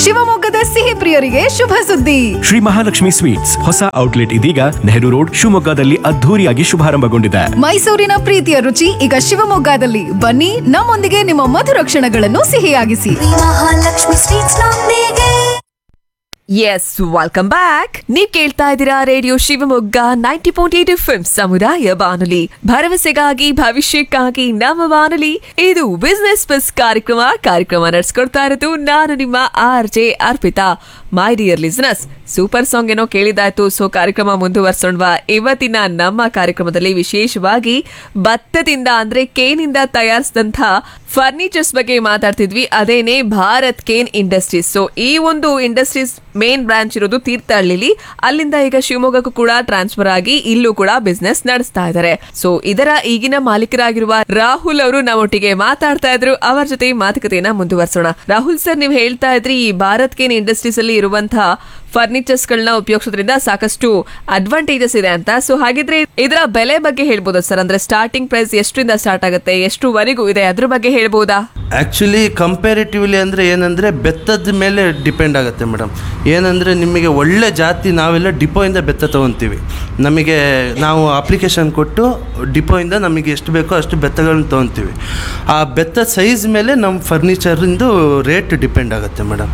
ಶಿವಮೊಗ್ಗದ ಸಿಹಿ ಪ್ರಿಯರಿಗೆ ಶುಭ ಸುದ್ದಿ ಶ್ರೀ ಮಹಾಲಕ್ಷ್ಮಿ ಸ್ವೀಟ್ಸ್ ಹೊಸ ಔಟ್ಲೆಟ್ ಇದೀಗ ನೆಹರು ರೋಡ್ ಶಿವಮೊಗ್ಗದಲ್ಲಿ ಅದ್ಧೂರಿಯಾಗಿ ಶುಭಾರಂಭಗೊಂಡಿದೆ ಮೈಸೂರಿನ ಪ್ರೀತಿಯ ರುಚಿ ಈಗ ಶಿವಮೊಗ್ಗದಲ್ಲಿ ಬನ್ನಿ ನಮ್ಮೊಂದಿಗೆ ನಿಮ್ಮ ಮಧುರ ಕ್ಷಣಗಳನ್ನು ಸಿಹಿಯಾಗಿಸಿ ಮಹಾಲಕ್ಷ್ಮಿ ಸ್ವೀಟ್ಸ್ ನೊಂದಿಗೆ ಎಸ್ ವೆಲ್ಕಮ್ ಬ್ಯಾಕ್ ನೀವ್ ಕೇಳ್ತಾ ಇದ್ದೀರಾ radio Shivamogga ninety point eight F ಸಮುದಾಯ ಬಾನುಲಿ ಭರವಸೆಗಾಗಿ ಭವಿಷ್ಯಕ್ಕಾಗಿ ನಮ್ಮ ಬಾನುಲಿ ಇದು ಬಿಸ್ನೆಸ್ ಬಸ್ ಕಾರ್ಯಕ್ರಮ ಕಾರ್ಯಕ್ರಮ ನಡೆಸ್ಕೊಡ್ತಾ ಇರೋದು ನಾನು ನಿಮ್ಮ R J Arpita my dear listeners super song ಏನೋ ಕೇಳಿದಾಯ್ತು ಸೊ ಕಾರ್ಯಕ್ರಮ ಮುಂದುವರ್ಸೋಣವಾ ಇವತ್ತಿನ ನಮ್ಮ ಕಾರ್ಯಕ್ರಮದಲ್ಲಿ ವಿಶೇಷವಾಗಿ ಭತ್ತದಿಂದ ಅಂದ್ರೆ ಕೇನಿಂದ ತಯಾರಿಸಿದಂತ ಫರ್ನಿಚರ್ಸ್ ಬಗ್ಗೆ ಮಾತಾಡ್ತಿದ್ವಿ ಅದೇನೆ ಭಾರತ್ ಕೇನ್ ಇಂಡಸ್ಟ್ರೀಸ್ ಸೊ ಈ ಒಂದು ಇಂಡಸ್ಟ್ರೀಸ್ ಮೇನ್ ಬ್ರಾಂಚ್ ಇರೋದು ತೀರ್ಥಹಳ್ಳಿಲಿ ಅಲ್ಲಿಂದ ಈಗ ಶಿವಮೊಗ್ಗಕ್ಕೂ ಕೂಡ ಟ್ರಾನ್ಸ್ಫರ್ ಆಗಿ ಇಲ್ಲೂ ಕೂಡ ಬಿಸ್ನೆಸ್ ನಡೆಸ್ತಾ ಇದ್ದಾರೆ ಸೊ ಇದರ ಈಗಿನ ಮಾಲೀಕರಾಗಿರುವ ರಾಹುಲ್ ಅವರು ನಮ್ಮೊಟ್ಟಿಗೆ ಮಾತಾಡ್ತಾ ಇದ್ರು ಅವರ ಜೊತೆ ಮಾತುಕತೆಯನ್ನ ಮುಂದುವರ್ಸೋಣ ರಾಹುಲ್ ಸರ್ ನೀವು ಹೇಳ್ತಾ ಇದ್ರಿ ಈ ಭಾರತ್ ಕೇನ್ ಇಂಡಸ್ಟ್ರೀಸ್ ಅಲ್ಲಿ ಇರುವಂತಹ ಫರ್ನಿಚರ್ಸ್ ಗಳನ್ನ ಉಪಯೋಗಿಸೋದ್ರಿಂದ ಸಾಕಷ್ಟು ಅಡ್ವಾಂಟೇಜಸ್ ಇದೆ ಅಂತ ಸೊ ಹಾಗಿದ್ರೆ ಇದರ ಬೆಲೆ ಬಗ್ಗೆ ಹೇಳ್ಬೋದಾ ಸರ್ ಅಂದ್ರೆ ಸ್ಟಾರ್ಟಿಂಗ್ ಪ್ರೈಸ್ ಎಷ್ಟರಿಂದ ಸ್ಟಾರ್ಟ್ ಆಗುತ್ತೆ ಎಷ್ಟುವರೆಗೂ ಇದೆ ಅದ್ರ ಬಗ್ಗೆ ಹೇಳ್ಬೋದಾ ಆ್ಯಕ್ಚುಲಿ ಕಂಪೇರಿಟಿವ್ಲಿ ಅಂದರೆ ಏನಂದರೆ ಬೆತ್ತದ ಮೇಲೆ ಡಿಪೆಂಡ್ ಆಗುತ್ತೆ ಮೇಡಮ್ ಏನಂದರೆ ನಿಮಗೆ ಒಳ್ಳೆ ಜಾತಿ ನಾವೆಲ್ಲ ಡಿಪೋಯಿಂದ ಬೆತ್ತ ತೊಗೊತೀವಿ ನಮಗೆ ನಾವು ಅಪ್ಲಿಕೇಶನ್ ಕೊಟ್ಟು ಡಿಪೋಯಿಂದ ನಮಗೆ ಎಷ್ಟು ಬೇಕೋ ಅಷ್ಟು ಬೆತ್ತಗಳನ್ನ ತೊಗೊತೀವಿ ಆ ಬೆತ್ತ ಸೈಜ್ ಮೇಲೆ ನಮ್ಮ ಫರ್ನಿಚರಿಂದು ರೇಟ್ ಡಿಪೆಂಡ್ ಆಗುತ್ತೆ ಮೇಡಮ್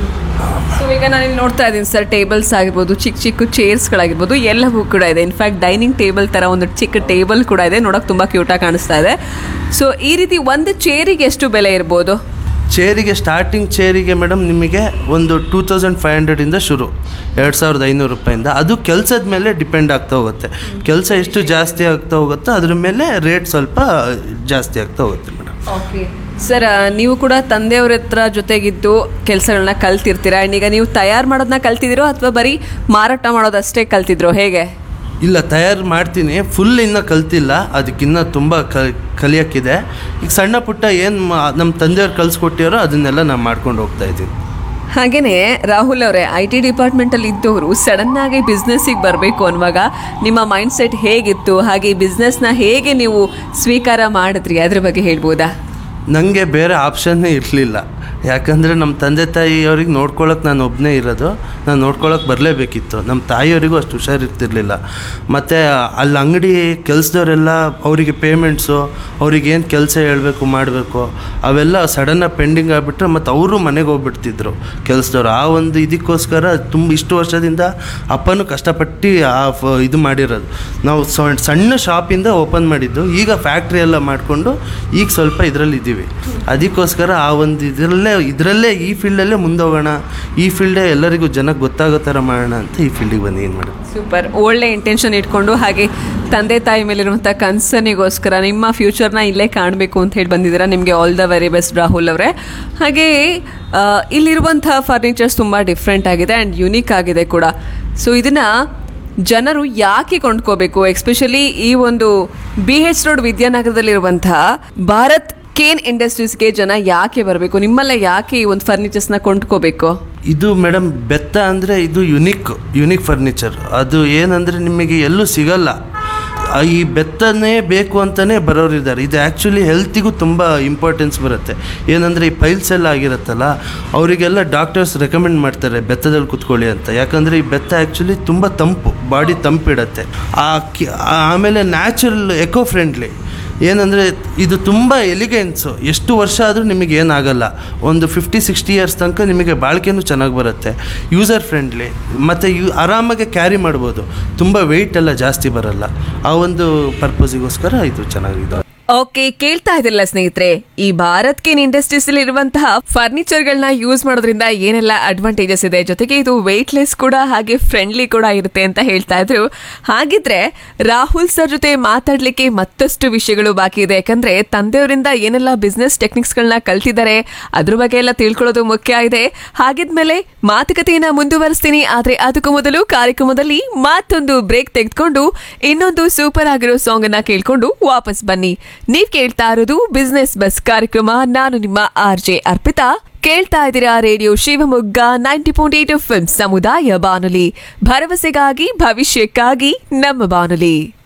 ಸೊ ಈಗ ನಾನು ಇಲ್ಲಿ ನೋಡ್ತಾ ಇದ್ದೀನಿ ಸರ್ ಟೇಬಲ್ಸ್ ಆಗಿರ್ಬೋದು ಚಿಕ್ಕ ಚಿಕ್ಕ ಚೇರ್ಸ್ಗಳಾಗಿರ್ಬೋದು ಎಲ್ಲವೂ ಕೂಡ ಇದೆ ಇನ್ಫ್ಯಾಕ್ಟ್ ಡೈನಿಂಗ್ ಟೇಬಲ್ ತರ ಒಂದು ಚಿಕ್ಕ ಟೇಬಲ್ ಕೂಡ ಇದೆ ನೋಡಕ್ ತುಂಬಾ ಕ್ಯೂಟಾಗಿ ಕಾಣಿಸ್ತಾ ಇದೆ ಸೊ ಈ ರೀತಿ ಒಂದು ಚೇರಿಗೆ ಎಷ್ಟು ಬೆಲೆ ಇರ್ಬೋದು ಚೇರಿಗೆ ಸ್ಟಾರ್ಟಿಂಗ್ ಚೇರಿಗೆ ಮೇಡಮ್ ನಿಮಗೆ ಒಂದು ಟೂ ತೌಸಂಡ್ ಫೈವ್ ಹಂಡ್ರೆಡಿಂದ ಶುರು ಎರಡು ಸಾವಿರದ ಐನೂರು ರೂಪಾಯಿಂದ ಅದು ಕೆಲಸದ ಮೇಲೆ ಡಿಪೆಂಡ್ ಆಗ್ತಾ ಹೋಗುತ್ತೆ ಕೆಲಸ ಎಷ್ಟು ಜಾಸ್ತಿ ಆಗ್ತಾ ಹೋಗುತ್ತೋ ಅದ್ರ ಮೇಲೆ ರೇಟ್ ಸ್ವಲ್ಪ ಜಾಸ್ತಿ ಆಗ್ತಾ ಹೋಗುತ್ತೆ ಮೇಡಮ್ ಓಕೆ ಸರ್ ನೀವು ಕೂಡ ತಂದೆಯವ್ರ ಹತ್ರ ಜೊತೆಗಿದ್ದು ಕೆಲಸಗಳನ್ನ ಕಲ್ತಿರ್ತೀರಾ ಆ್ಯಂಡ್ ಈಗ ನೀವು ತಯಾರು ಮಾಡೋದನ್ನ ಕಲ್ತಿದ್ದೀರೋ ಅಥವಾ ಬರೀ ಮಾರಾಟ ಮಾಡೋದಷ್ಟೇ ಕಲ್ತಿದ್ರೋ ಹೇಗೆ ಇಲ್ಲ ತಯಾರು ಮಾಡ್ತೀನಿ ಫುಲ್ ಇನ್ನೂ ಕಲ್ತಿಲ್ಲ ಅದಕ್ಕಿನ್ನ ತುಂಬ ಕ ಕಲಿಯೋಕ್ಕಿದೆ ಈಗ ಸಣ್ಣ ಪುಟ್ಟ ಏನು ನಮ್ಮ ತಂದೆಯವ್ರು ಕಲಿಸ್ಕೊಟ್ಟಿರೋ ಅದನ್ನೆಲ್ಲ ನಾನು ಮಾಡ್ಕೊಂಡು ಹೋಗ್ತಾ ಇದ್ದೀನಿ ಹಾಗೇನೆ ರಾಹುಲ್ ಅವರೇ ಐ ಟಿ ಡಿಪಾರ್ಟ್ಮೆಂಟಲ್ಲಿ ಇದ್ದವರು ಸಡನ್ ಆಗಿ ಬಿಸ್ನೆಸ್ಸಿಗೆ ಬರಬೇಕು ಅನ್ನುವಾಗ ನಿಮ್ಮ ಮೈಂಡ್ ಸೆಟ್ ಹೇಗಿತ್ತು ಹಾಗೆ ಈ ಬಿಸ್ನೆಸ್ನ ಹೇಗೆ ನೀವು ಸ್ವೀಕಾರ ಮಾಡಿದ್ರಿ ಅದ್ರ ಬಗ್ಗೆ ಹೇಳ್ಬೋದಾ ನನಗೆ ಬೇರೆ ಆಪ್ಷನ್ನೇ ಇರಲಿಲ್ಲ ಯಾಕಂದರೆ ನಮ್ಮ ತಂದೆ ತಾಯಿಯವ್ರಿಗೆ ನೋಡ್ಕೊಳಕ್ಕೆ ನಾನು ಒಬ್ಬನೇ ಇರೋದು ನಾನು ನೋಡ್ಕೊಳಕ್ಕೆ ಬರಲೇಬೇಕಿತ್ತು ನಮ್ಮ ತಾಯಿಯವರಿಗೂ ಅಷ್ಟು ಹುಷಾರಿರ್ತಿರ್ಲಿಲ್ಲ ಮತ್ತು ಅಲ್ಲಿ ಅಂಗಡಿ ಕೆಲಸದವರೆಲ್ಲ ಅವರಿಗೆ ಪೇಮೆಂಟ್ಸು ಅವ್ರಿಗೆ ಏನು ಕೆಲಸ ಹೇಳಬೇಕು ಮಾಡಬೇಕು ಅವೆಲ್ಲ ಸಡನ್ನಾಗಿ ಪೆಂಡಿಂಗ್ ಆಗಿಬಿಟ್ರೆ ಮತ್ತು ಅವರು ಮನೆಗೆ ಹೋಗ್ಬಿಡ್ತಿದ್ರು ಕೆಲಸದವ್ರು ಆ ಒಂದು ಇದಕ್ಕೋಸ್ಕರ ತುಂಬ ಇಷ್ಟು ವರ್ಷದಿಂದ ಅಪ್ಪನೂ ಕಷ್ಟಪಟ್ಟು ಆ ಫ ಇದು ಮಾಡಿರೋದು ನಾವು ಸಣ್ಣ ಸಣ್ಣ ಶಾಪಿಂದ ಓಪನ್ ಮಾಡಿದ್ದು ಈಗ ಫ್ಯಾಕ್ಟ್ರಿ ಎಲ್ಲ ಮಾಡಿಕೊಂಡು ಈಗ ಸ್ವಲ್ಪ ಇದರಲ್ಲಿ ಇದ್ದೀವಿ ಅದಕ್ಕೋಸ್ಕರ ಆ ಒಂದು ಇದರಲ್ಲೇ ಇದರಲ್ಲೇ ಈ ಫೀಲ್ಡಲ್ಲೇ ಮುಂದೋಗೋಣ ಈ ಫೀಲ್ಡೇ ಎಲ್ಲರಿಗೂ ಜನಕ್ಕೆ ಗೊತ್ತಾಗೋ ಥರ ಮಾಡೋಣ ಅಂತ ಈ ಫೀಲ್ಡಿಗೆ ಬಂದೀನಿ ಮೇಡಮ್ ಸೂಪರ್ ಒಳ್ಳೆ ಇಂಟೆನ್ಷನ್ ಇಟ್ಕೊಂಡು ಹಾಗೆ ತಂದೆ ತಾಯಿ ಮೇಲಿರುವಂಥ ಕನ್ಸರ್ನಿಗೋಸ್ಕರ ನಿಮ್ಮ ಫ್ಯೂಚರ್ನ ಇಲ್ಲೇ ಕಾಣಬೇಕು ಅಂತ ಹೇಳಿ ಬಂದಿದ್ದೀರಾ ನಿಮಗೆ all the very best Rahul ಅವರೇ ಹಾಗೆ ಆ, ಇಲ್ಲಿರುವಂಥ ಫರ್ನಿಚರ್ಸ್ ತುಂಬ ಡಿಫ್ರೆಂಟ್ ಆಗಿದೆ ಆ್ಯಂಡ್ ಯುನೀಕ್ ಆಗಿದೆ ಕೂಡ ಸೊ ಇದನ್ನು ಜನರು ಯಾಕೆ ಕೊಂಡ್ಕೋಬೇಕು ಎಸ್ಪೆಷಲಿ ಈ ಒಂದು ಬಿ ಎಚ್ ರೋಡ್ ವಿದ್ಯಾನಗರದಲ್ಲಿರುವಂತಹ ಭಾರತ್ ಕೇನ್ ಇಂಡಸ್ಟ್ರೀಸ್ಗೆ ಜನ ಯಾಕೆ ಬರಬೇಕು ನಿಮ್ಮಲ್ಲ ಯಾಕೆ ಈ ಒಂದು ಫರ್ನಿಚರ್ಸ್ನ ಕೊಂಡ್ಕೋಬೇಕು ಇದು ಮೇಡಮ್ ಬೆತ್ತ ಅಂದರೆ ಇದು ಯುನಿಕ್ ಯುನಿಕ್ ಫರ್ನಿಚರ್ ಅದು ಏನಂದರೆ ನಿಮಗೆ ಎಲ್ಲೂ ಸಿಗಲ್ಲ ಆ, ಈ ಬೆತ್ತನೇ ಬೇಕು ಅಂತಲೇ ಬರೋರಿದ್ದಾರೆ ಇದು ಆ್ಯಕ್ಚುಲಿ ಹೆಲ್ತಿಗೂ ತುಂಬ ಇಂಪಾರ್ಟೆನ್ಸ್ ಬರುತ್ತೆ ಏನಂದರೆ ಈ ಪೈಲ್ಸ್ ಎಲ್ಲ ಆಗಿರುತ್ತಲ್ಲ ಅವರಿಗೆಲ್ಲ ಡಾಕ್ಟರ್ಸ್ ರೆಕಮೆಂಡ್ ಮಾಡ್ತಾರೆ ಬೆತ್ತದಲ್ಲಿ ಕುತ್ಕೊಳ್ಳಿ ಅಂತ ಯಾಕಂದರೆ ಈ ಬೆತ್ತ ಆ್ಯಕ್ಚುಲಿ ತುಂಬ ತಂಪು ಬಾಡಿ ತಂಪಿಡುತ್ತೆ ಆ ಕಿ- ಆಮೇಲೆ ನ್ಯಾಚುರಲ್ ಎಕೋ ಫ್ರೆಂಡ್ಲಿ ಏನಂದರೆ ಇದು ತುಂಬ ಎಲಿಗೆನ್ಸು ಎಷ್ಟು ವರ್ಷ ಆದರೂ ನಿಮಗೆ ಏನಾಗಲ್ಲ ಒಂದು ಫಿಫ್ಟಿ ಸಿಕ್ಸ್ಟಿ ಇಯರ್ಸ್ ತನಕ ನಿಮಗೆ ಬಾಳಿಕೆನೂ ಚೆನ್ನಾಗಿ ಬರುತ್ತೆ ಯೂಸರ್ ಫ್ರೆಂಡ್ಲಿ ಮತ್ತು ಯು ಆರಾಮಾಗಿ ಕ್ಯಾರಿ ಮಾಡ್ಬೋದು ತುಂಬ ವೆಯ್ಟ್ ಎಲ್ಲ ಜಾಸ್ತಿ ಬರಲ್ಲ ಆ ಒಂದು ಪರ್ಪಸಿಗೋಸ್ಕರ ಇದು ಚೆನ್ನಾಗಿದೆ ಓಕೆ ಕೇಳ್ತಾ ಇದ್ರಲ್ಲ ಸ್ನೇಹಿತರೆ ಈ ಭಾರತ್ ಕೇನ್ ಇಂಡಸ್ಟ್ರೀಸ್ ಅಲ್ಲಿ ಇರುವಂತಹ ಫರ್ನಿಚರ್ ಗಳನ್ನ ಯೂಸ್ ಮಾಡೋದ್ರಿಂದ ಏನೆಲ್ಲ ಅಡ್ವಾಂಟೇಜಸ್ ಇದೆ ಜೊತೆಗೆ ಇದು ವೆಯ್ಟ್ಲೆಸ್ ಕೂಡ ಹಾಗೆ ಫ್ರೆಂಡ್ಲಿ ಕೂಡ ಇರುತ್ತೆ ಅಂತ ಹೇಳ್ತಾ ಇದ್ರು ಹಾಗಿದ್ರೆ ರಾಹುಲ್ ಸರ್ ಜೊತೆ ಮಾತಾಡ್ಲಿಕ್ಕೆ ಮತ್ತಷ್ಟು ವಿಷಯಗಳು ಬಾಕಿ ಇದೆ ಯಾಕಂದ್ರೆ ತಂದೆಯವರಿಂದ ಏನೆಲ್ಲ ಬಿಸ್ನೆಸ್ ಟೆಕ್ನಿಕ್ಸ್ ಗಳನ್ನ ಕಲ್ತಿದ್ದಾರೆ ಅದ್ರ ಬಗ್ಗೆ ಎಲ್ಲ ತಿಳ್ಕೊಳ್ಳೋದು ಮುಖ್ಯ ಇದೆ ಹಾಗಿದ್ಮೇಲೆ ಮಾತುಕತೆಯನ್ನ ಮುಂದುವರಿಸ್ತೀನಿ ಆದ್ರೆ ಅದಕ್ಕೂ ಮೊದಲು ಕಾರ್ಯಕ್ರಮದಲ್ಲಿ ಮತ್ತೊಂದು ಬ್ರೇಕ್ ತೆಗೆದುಕೊಂಡು ಇನ್ನೊಂದು ಸೂಪರ್ ಆಗಿರೋ ಸಾಂಗ್ ಅನ್ನ ಕೇಳ್ಕೊಂಡು ವಾಪಸ್ ಬನ್ನಿ ನೀವ್ ಕೇಳ್ತಾ ಇರೋದು ಬಿಸ್ನೆಸ್ ಬಸ್ ಕಾರ್ಯಕ್ರಮ ನಾನು ನಿಮ್ಮ ಆರ್ ಜೆ ಅರ್ಪಿತಾ ಕೇಳ್ತಾ ಇದ್ದೀರಾ radio Shivamogga ninety point eight F ಸಮುದಾಯ ಬಾನುಲಿ ಭರವಸೆಗಾಗಿ ಭವಿಷ್ಯಕ್ಕಾಗಿ ನಮ್ಮ ಬಾನುಲಿ